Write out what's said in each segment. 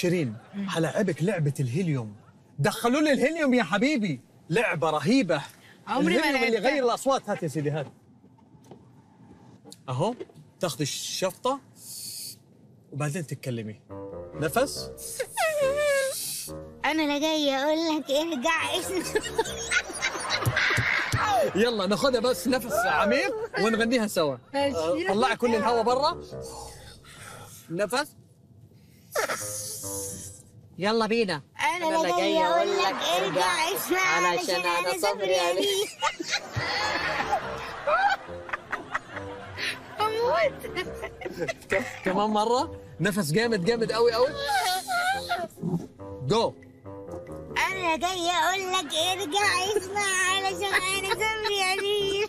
شيرين هلعبك لعبه الهيليوم دخلوا لي الهيليوم يا حبيبي لعبه رهيبه عمري ما الهيليوم اللي لعبتها. يغير الاصوات هات يا سيدي هات اهو تاخذي الشفطه وبعدين تتكلمي نفس انا لا جاي اقول لك ارجع اسم يلا ناخذها بس نفس عميق ونغنيها سوا ماشي. آه، طلعي كل الهواء برا نفس يلا بينا انا لا جاي اقول لك ارجع اسمع علشان انا صبري عليك اموت كمان مره نفس جامد جامد قوي قوي جو انا لا جاي اقول لك ارجع اسمع علشان انا صبري عليك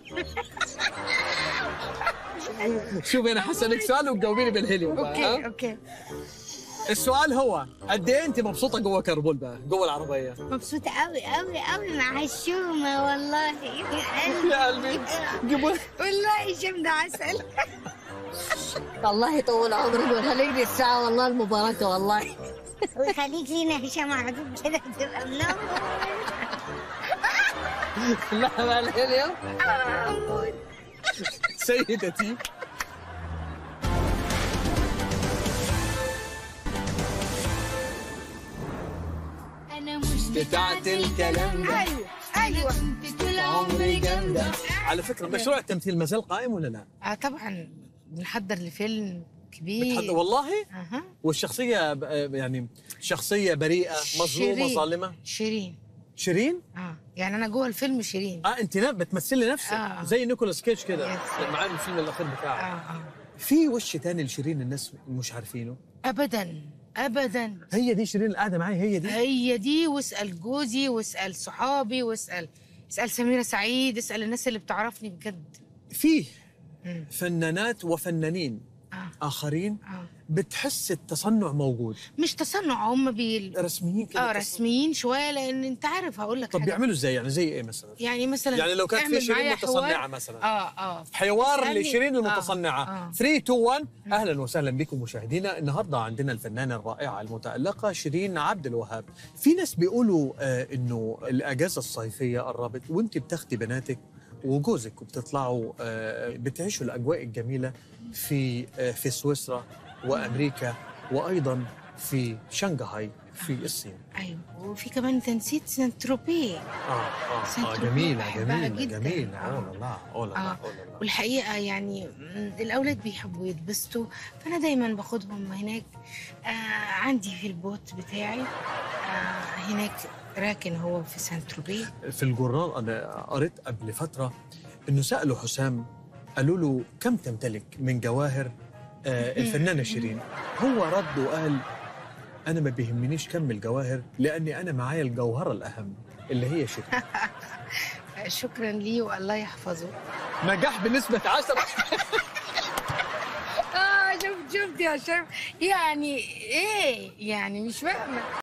شوفي انا حسألك سؤال وتجاوبيني بالهيليوم بقى، اوكي ها؟ اوكي السؤال هو قد ايه انت مبسوطه جوه كربول بقى جوه العربيه مبسوطة قوي قوي قوي مع الشومة والله يا قلبي جيبوا والله هشام ده عسل الله يطول عمرك ويخليك الساعة والله المباركة والله ويخليك لينا هشام على طول كده تبقى منور لا لا لا اليوم سيدتي انا مش بتاعت الكلام ده ايوه ايوه كنت طول عمري جامده على فكره مشروع التمثيل ما زال قائم ولا لا؟ اه طبعا بنحضر لفيلم كبير بتحضر والله اها والشخصيه ب- يعني شخصيه بريئه مظلومه شيرين. ظالمه شيرين شيرين اه يعني انا جوه الفيلم شيرين اه انت نا- بتمثلي نفسك آه. زي نيكولاس كيج كده يس. معاه الفيلم الاخير اه بتاعه اه في وش تاني لشيرين الناس مش عارفينه ابدا ابدا هي دي شيرين اللي قاعده معي هي دي هي دي واسال جوزي واسال صحابي واسال اسال سميره سعيد اسال الناس اللي بتعرفني بجد فيه مم. فنانات وفنانين اه اخرين اه بتحس التصنع موجود مش تصنع هم بي رسميين كده اه تصنع. رسميين شويه لان انت عارف هقول لك طب حاجة. بيعملوا ازاي يعني زي ايه مثلا يعني مثلا يعني لو كانت في اعمل شيرين معايا متصنعة حوار. مثلاً. اه اه حوار اسألني- لشيرين آه، المتصنعة آه. 3 2 1 اهلا وسهلا بكم مشاهدينا النهارده عندنا الفنانة الرائعة المتألقة شيرين عبد الوهاب في ناس بيقولوا آه انه الاجازة الصيفية قربت وانت بتاخدي بناتك وجوزك وبتطلعوا آه بتعيشوا الاجواء الجميلة في آه في سويسرا وامريكا وايضا في شنغهاي في الصين ايوه وفي كمان انت نسيت سانت تروبيه اه اه, آه سنتروبيه جميلة بحبها جميلة جداً. جميلة آه. اوه لا لا اوه لا لا آه. أوه لا لا. والحقيقه يعني مم، الاولاد بيحبوا يتبسطوا فانا دايما باخدهم هناك آه عندي في البوت بتاعي آه هناك راكن هو في سانت تروبيه في الجورنال انا قريت قبل فتره انه سالوا حسام قالوا له كم تمتلك من جواهر آه الفنانه شيرين هو رد وقال انا ما بيهمنيش كم الجواهر لاني انا معايا الجوهره الاهم اللي هي شيرين آه شكرا ليه والله يحفظه نجاح بنسبه 10 اه شفت شفت يا شيخ يعني ايه يعني مش فاهمه